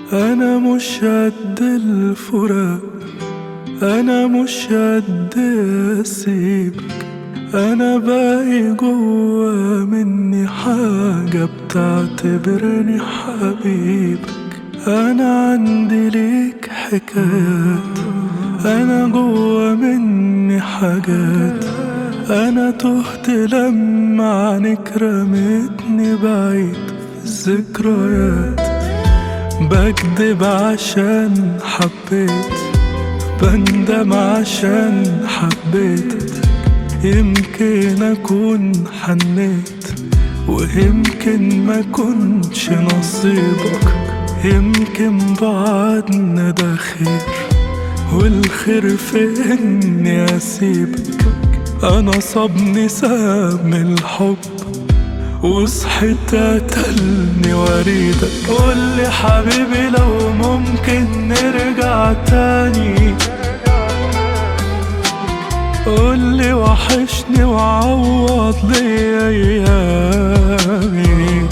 أنا مش قد الفراق أنا مش قد أسيبك أنا باقي جوا مني حاجة بتعتبرني حبيبك أنا عندي ليك حكايات أنا جوا مني حاجات أنا تهت لما عنك رميتني بعيد في الذكريات بكدب عشان حبيت بندم عشان حبيتك يمكن أكون حنيت ويمكن ما كنش نصيبك يمكن بعدنا ده خير والخير في إني أسيبك أنا صابني سام الحب وصحيت قتلني وريدك قولي حبيبي لو ممكن نرجع تاني قولي وحشني وعوض لي ايامي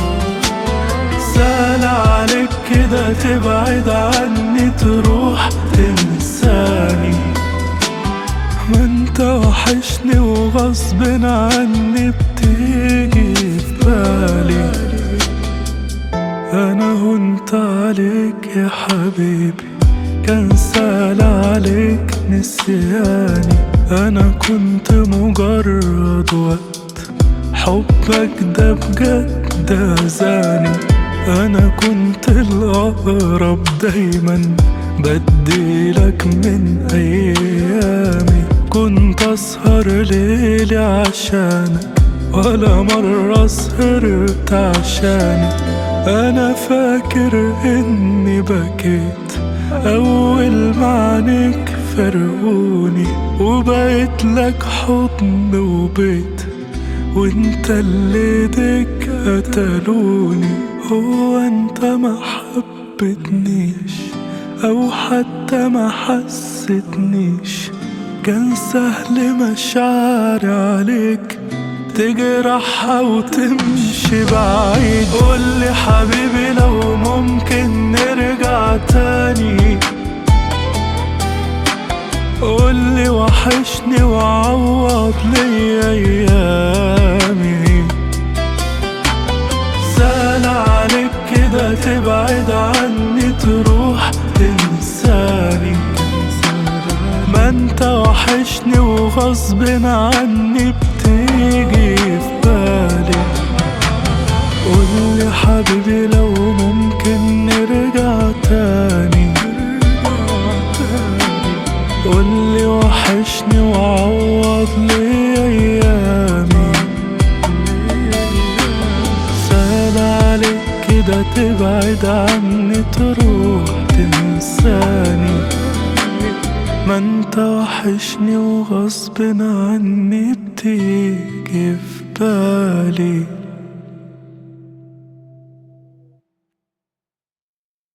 سهل عليك كده تبعد عني تروح تنساني ما انت وحشني وغصب عني بتيجي في بالي انا هنت عليك يا حبيبي كان سهل عليك نسياني انا كنت مجرد وقت حبك ده بجد اذاني انا كنت الاقرب دايما بديلك من ايامي كنت اسهر ليلي عشانك ولا مرة سهرت عشانك انا فاكر اني بكيت اول ما عنيك فرقوني وبقيت لك حضن وبيت وانت اللي ديك قتلوني هو انت ما حبتنيش او حتى ما حستنيش كان سهل مشاعري عليك تجرحها وتمشي بعيد قولي حبيبي لو ممكن نرجع تاني قولي وحشني وعوض لي ايامي سهل عليك كده تبعد عني تروح تنساني ما انت وحشني وغصب عني بتيجي في بالي قولي حبيبي لو ممكن نرجع تاني قولي وحشني وعوض لي ايامي سهل عليك كده تبعد عني تروح تنساني ما انت وحشني وغصب عني بتيجي في بالي